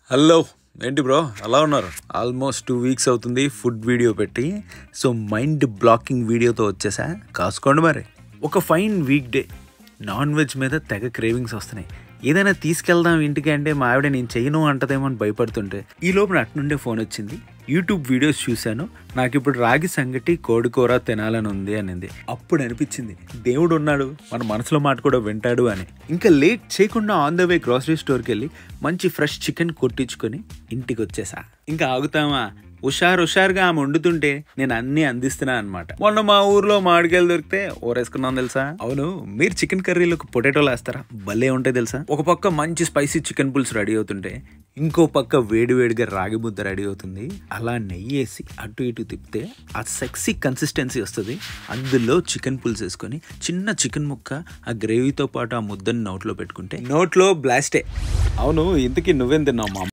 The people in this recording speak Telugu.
హలో ఏంటి బ్రో ఎలా ఉన్నారు ఆల్మోస్ట్ టూ వీక్స్ అవుతుంది ఫుడ్ వీడియో పెట్టి సో మైండ్ బ్లాకింగ్ వీడియోతో వచ్చేసా కాసుకోండి మరి ఒక fine week day non veg మీద తెగ క్రేవింగ్స్ వస్తున్నాయి ఏదైనా తీసుకెళ్దాం ఇంటికి అంటే మా ఆవిడ నేను చేయను అంటదేమో అని భయపడుతుంటే ఈ లోపల అటు నుండే ఫోన్ వచ్చింది యూట్యూబ్ వీడియోస్ చూశాను నాకు ఇప్పుడు రాగి సంగటి కోడి కూర తినాలని ఉంది అనింది అప్పుడు అనిపించింది దేవుడు ఉన్నాడు మన మనసులో మాట కూడా వింటాడు అని ఇంకా లేట్ చేయకుండా ఆన్ ద వే గ్రాసరీ స్టోర్కి వెళ్ళి మంచి ఫ్రెష్ చికెన్ కొట్టించుకొని ఇంటికి వచ్చేసా ఇంకా ఆగుతామా హుషారు హుషారుగా ఆమె వండుతుంటే నేను అన్ని అందిస్తున్నా అనమాట మొన్న మా ఊర్లో మామిడికాయలు దొరికితే ఓరేసుకున్నాం తెలుసా అవును మీరు చికెన్ కర్రీలకు పొటాటోలు వేస్తారా భలే ఉంటాయి తెలుసా ఒక పక్క మంచి స్పైసీ చికెన్ పులుసు రెడీ అవుతుంటే ఇంకో పక్క వేడివేడిగా రాగి ముద్ద రెడీ అవుతుంది అలా నెయ్యి వేసి అటు ఇటు తిప్పితే ఆ సెక్సీ కన్సిస్టెన్సీ వస్తుంది అందులో చికెన్ పులుసు వేసుకొని చిన్న చికెన్ ముక్క ఆ గ్రేవీతో పాటు ఆ ముద్దని నోట్లో పెట్టుకుంటే నోట్లో బ్లాస్టే అవును ఇంతకీ నువ్వేం తిన్నావు మా